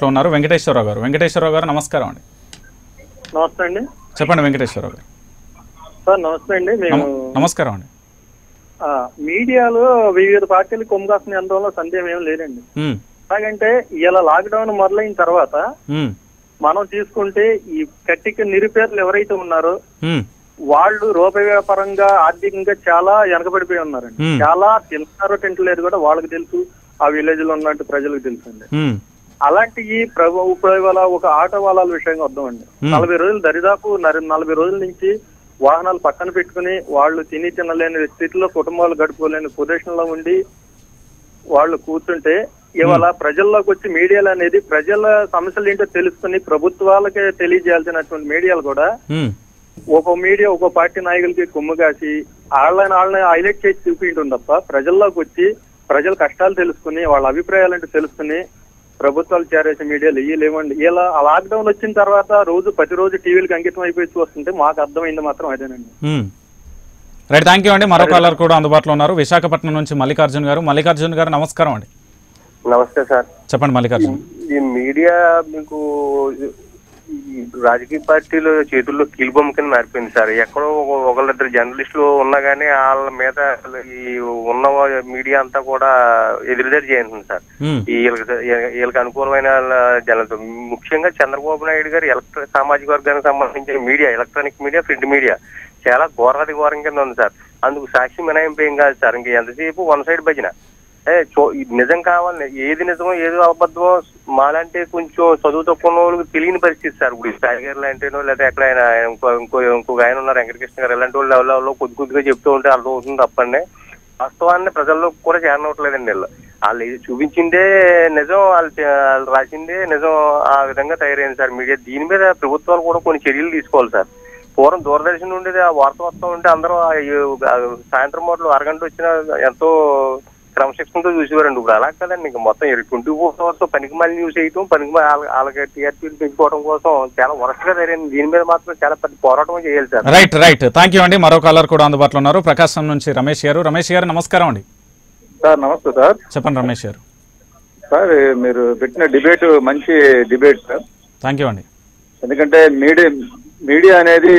అందుబాటులో ఉన్నారు వెంకటేశ్వరరావు గారు వెంకటేశ్వరరావు గారు నమస్కారం అండి నమస్తే అండి చెప్పండి వెంకటేశ్వరరావు గారు సార్ నమస్తే అండి మేము నమ- నమస్కారం అండి ఆ, మీడియాలో వివిధ పార్టీలు కొమ్ముకాసిన అనడంలో సందేహం ఏం లేదండి ఉమ్, ఎలాగంటే ఇలా లాక్డౌన్ మొదలైన తర్వాత ఉమ్, మనం తీసుకుంటే ఈ కట్టిక నిరుపేదలు ఎవరైతే ఉన్నారో ఉమ్, వాళ్ళు రూపాయి వ్యాపారంగా ఆర్థికంగా చాలా వెనకబడిపోయి ఉన్నారండి Hmm. చాలా తింటున్నారో తింటలేదు కూడా వాళ్ళకి తెలుసు ఆ విలేజ్ లో ఉన్నట్టు ప్రజలకు తెలుసు అండి ఉమ్, అలాంటి ఈ ప్రభు ఇప్పుడు ఇవాళ ఒక ఆటో వాళ్ళ విషయంగా వద్దామండి Hmm. నలభై రోజులు దరిదాపు నర- నలభై రోజుల నుంచి వాహనాలు పక్కన పెట్టుకుని వాళ్ళు తిని తినలేని స్థితిలో కుటుంబాలు గడుపుకోలేని పొజిషన్ ఉండి వాళ్ళు కూర్చుంటే ఇవాళ ప్రజల్లోకి వచ్చి మీడియాలు అనేది ప్రజల సమస్యలు ఏంటో తెలుసుకుని ప్రభుత్వాలకే తెలియజేయాల్సినటువంటి మీడియాలు కూడా ఉమ్, ఒక మీడియా ఒక పార్టీ నాయకులకి కొమ్ము కాసి వాళ్ళని వాళ్ళని హైలైట్ చేసి చూపించడం తప్ప ప్రజల్లోకి వచ్చి ప్రజల కష్టాలు తెలుసుకుని వాళ్ళ అభిప్రాయాలు అంటే తెలుసుకుని ప్రభుత్వాలు చేరేసే మీడియాలు ఇవి లేవండి ఇలా ఆ లాక్డౌన్ వచ్చిన తర్వాత రోజు ప్రతిరోజు టీవీలకు అంకితం అయిపోయి చూస్తుంటే మాకు అర్థమైంది మాత్రం అదేనండి ఉమ్. రైట్ థ్యాంక్ యూ అండి మరో కాలర్ కూడా అందుబాటులో ఉన్నారు విశాఖపట్నం నుంచి మల్లికార్జున్ గారు మల్లికార్జున్ గారు నమస్కారం అండి నమస్తే సార్ చెప్పండి మల్లికార్జున్ ఈ మీడియా మీకు ఈ రాజకీయ పార్టీల చేతుల్లో కీలుబొమ్మ కింద మారిపోయింది సార్ ఎక్కడో ఒక- ఒకళ్ళిద్దరు జర్నలిస్టులు ఉన్నా గానీ వాళ్ళ మీద ఈ ఉన్న మీడియా అంతా కూడా ఎదురుదారి చేయండి సార్ ఉమ్, ఈ వీళ్ళకి వీళ్ళకి అనుకూలమైన జనాలతో ముఖ్యంగా చంద్రబాబు నాయుడు గారు ఎలక్ట్రా సామాజిక వర్గానికి సంబంధించిన media electronic media print media చాలా ఘోరాది ఘోరం కింద ఉంది సార్ అందుకు సాక్షి మినహాయింపు ఏం కాదు సార్ ఇంక ఎంతసేపు వన్ సైడ్ భజన ఏ చో ఇది నిజం కావాలి ఏది నిజమో ఏది అబద్ధమో మాలాంటి కొంచెం చదువు తక్కువ ఉన్న వాళ్ళకి తెలియని పరిస్థితి సార్ ఇప్పుడు టైగర్ లాంటినో లేదా ఎక్కడైనా ఇంకో ఇంకో ఇంకొక ఆయన ఉన్నారు వెంకటకృష్ణ గారు ఇలాంటి వాళ్ళు లెవెల్లో కొద్ది కొద్దిగా చెప్తూ ఉంటే అర్థం అవుతుంది తప్పండి వాస్తవాన్ని ప్రజల్లో కూడా చేరనవట్లేదండి వీళ్ళు వాళ్ళు ఇది చూపించిందే నిజం వాళ్ళు చే- వాళ్ళు రాసిందే నిజం ఆ విధంగా తయారైంది సార్ మీడియా దీని మీద ప్రభుత్వాలు కూడా కొన్ని చర్యలు తీసుకోవాలి సార్ పూర్వం దూరదర్శన్ ఉండేది ఆ వార్త వస్తూ ఉంటే అందరూ ఆ ఈ- ఆ సాయంత్రం పూటలు అరగంట వచ్చిన ఎంతో క్రమశిక్షణతో చూసేవారండి ఇప్పుడు అలా కదండి ఇంకా మొత్తం ట్వంటీ ఫోర్ అవర్స్ పనికి మళ్ళీ న్యూస్ వేయటం పనికి మళ్ళీ వాళ్ళ- వాళ్ళకి టీఆర్పీలు పెంచుకోవడం కోసం చాలా వరస్ట్గా తయారైంది దీని మీద మాత్రం చాలా పెద్ద పోరాటం చేయాలి sir right right thank you అండి మరో కాలర్ కూడా అందుబాటులో ఉన్నారు ప్రకాశం నుంచి రమేష్ గారు రమేష్ గారు నమస్కారం అండి సార్ నమస్తే సార్ చెప్పండి రమేష్ గారు సార్ మీరు పెట్టిన డిబేట్ మంచి డిబేట్ సార్ థ్యాంక్ యూ అండి ఎందుకంటే మీడియా మీడియా అనేది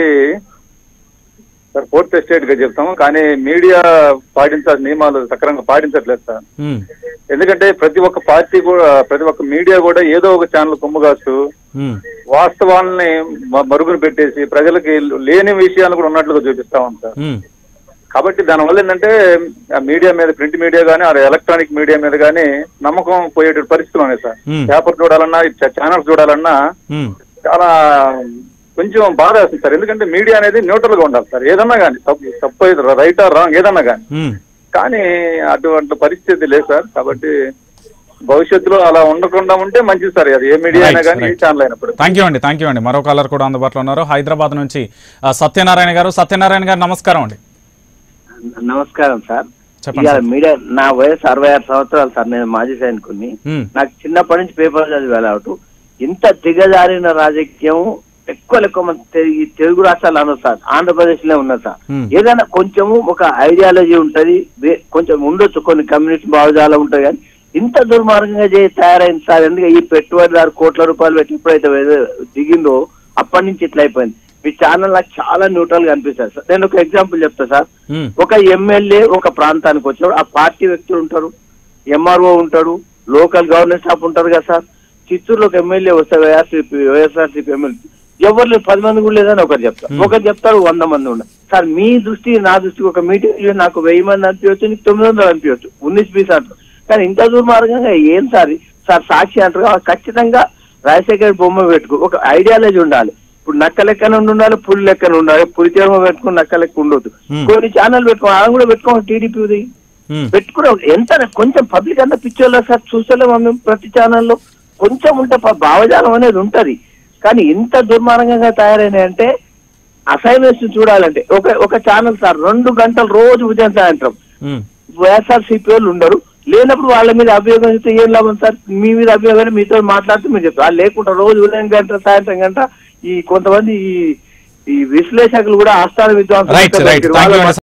సార్ ఫోర్త్ ఎస్టేట్ గా చెప్తాము కానీ మీడియా పాటించాల్సిన నియమాలు సక్రమంగా పాటించట్లేదు సార్ ఉమ్, ఎందుకంటే ప్రతి ఒక్క పార్టీ కూడా ప్రతి ఒక్క మీడియా కూడా ఏదో ఒక ఛానల్ కొమ్ముగాస్తూ ఉమ్, వాస్తవాలని మ- మరుగున పెట్టేసి ప్రజలకి లేని విషయాలు కూడా ఉన్నట్లుగా చూపిస్తా ఉంది సార్ ఉమ్, కాబట్టి దానివల్ల ఏంటంటే ఆ మీడియా మీద ప్రింట్ మీడియా కానీ ఆ ఎలక్ట్రానిక్ మీడియా మీద కానీ నమ్మకం పోయేట పరిస్థితులు ఉన్నాయి సార్ Hmm. పేపర్ చూడాలన్నా ఛానల్స్ చూడాలన్నా ఉమ్, చాలా కొంచెం బాధ వేస్తుంది సార్ ఎందుకంటే మీడియా అనేది న్యూట్రల్ గా ఉండాలి సార్ ఏదన్నా కానీ తప్పు తప్పు రైట్ ఆర్ రాంగ్ ఏదన్నా కానీ ఉమ్. కానీ అటువంటి పరిస్థితి లేదు సార్ కాబట్టి భవిష్యత్తులో అలా ఉండకుండా ఉంటే మంచిది సార్ అది ఏ మీడియా అయినా Right, కానీ ఏ right. ఛానల్ అయినప్పుడు థ్యాంక్ యూ అండి థ్యాంక్ యూ అండి మరో కాలర్ కూడా అందుబాటులో ఉన్నారు హైదరాబాద్ నుంచి ఆ, సత్యనారాయణ గారు సత్యనారాయణ గారు నమస్కారం అండి నమస్కారం సార్ చెప్పండి ఇవాళ సార్. మీడియా నా వయసు అరవై ఆరు సంవత్సరాలు సార్ నేను మాజీ సైనికుని ఉమ్, నాకు చిన్నప్పటి నుంచి పేపర్ చదివి వెళ్ళావుతూ ఇంత దిగజారిన రాజకీయం ఎక్కువ ఎక్కువ మంది తె- ఈ తెలుగు రాష్ట్రాలు అన్నారు సార్ ఆంధ్రప్రదేశ్ లో ఉన్నారు సార్ Hmm. ఏదైనా కొంచెము ఒక ఐడియాలజీ ఉంటది వే- కొంచెం ఉండొచ్చు కొన్ని కమ్యూనిస్ట్ భావజాలం ఉంటది కానీ ఇంత దుర్మార్గంగా చేసి తయారైంది సార్ ఎందుకంటే ఈ పెట్టుబడిదారు కోట్ల రూపాయలు పెట్టి ఎప్పుడైతే వే- దిగిందో అప్పటి నుంచి ఇట్లా అయిపోయింది మీ ఛానల్ నాకు చాలా న్యూట్రల్ గా అనిపిస్తుంది సార్ నేను ఒక ఎగ్జాంపుల్ చెప్తా సార్ ఉమ్, ఒక ఎమ్మెల్యే ఒక ప్రాంతానికి వచ్చినప్పుడు ఆ పార్టీ వ్యక్తులు ఉంటారు ఎంఆర్ఓ ఉంటాడు లోకల్ గవర్నెన్స్ స్టాఫ్ ఉంటారు కదా సార్ చిత్తూరులో ఒక ఎమ్మెల్యే వస్తే వైఎస్ఆర్సీపీ వైఎస్ఆర్సీపీ ఎమ్మెల్యే ఎవరు లేరు, పది మంది కూడా లేదని ఒకరు చెప్తారు ఒకరు చెప్తారు వంద మంది ఉండరు సార్ మీ దృష్టి నా దృష్టికి ఒక మీటింగ్ నాకు వెయ్యి మంది అనిపించవచ్చు నీకు తొమ్మిది వందలు అనిపించవచ్చు ఉన్నీస్ పీస్ అంటారు కానీ ఇంత దుర్మార్గంగా ఏం సార్ సార్ సాక్షి అంటారు కాబట్టి ఖచ్చితంగా రాజశేఖర్ బొమ్మ పెట్టుకో ఒక ఐడియాలజీ ఉండాలి ఇప్పుడు నక్క లెక్కన ఉండాలి పులి లెక్కన ఉండాలి పులి చర్మ పెట్టుకుని నక్క లెక్క ఉండొద్దు Hmm. కొన్ని ఛానల్ పెట్టుకో ఆయన కూడా పెట్టుకోండి టీడీపీది ఉమ్, పెట్టుకుని ఎంత కొంచెం పబ్లిక్ అంతా పిచ్చోళ్ళ సార్ చూస్తలేమా మేము ప్రతి ఛానల్లో కొంచెం ఉంటే ప- భావజాలం అనేది ఉంటది కానీ ఇంత దుర్మార్గంగా తయారైనాయి అంటే అసైన్మెంట్స్ చూడాలంటే ఒక ఒక ఛానల్ సార్ రెండు గంటలు రోజు ఉదయం సాయంత్రం ఉమ్, వైఎస్ఆర్ సిపి వాళ్ళు ఉండరు లేనప్పుడు వాళ్ళ మీద అభియోగం చేస్తే ఏం లాభం సార్ మీ మీద అభియోగాన్ని మీతో మాట్లాడుతూ మీరు చెప్తారు వాళ్ళు లేకుండా రోజు ఉదయం గంట సాయంత్రం గంట ఈ కొంతమంది ఈ ఈ విశ్లేషకులు కూడా ఆస్థాన రైట్ రైట్ థ్యాంక్ యూ విద్వాంసులు అండి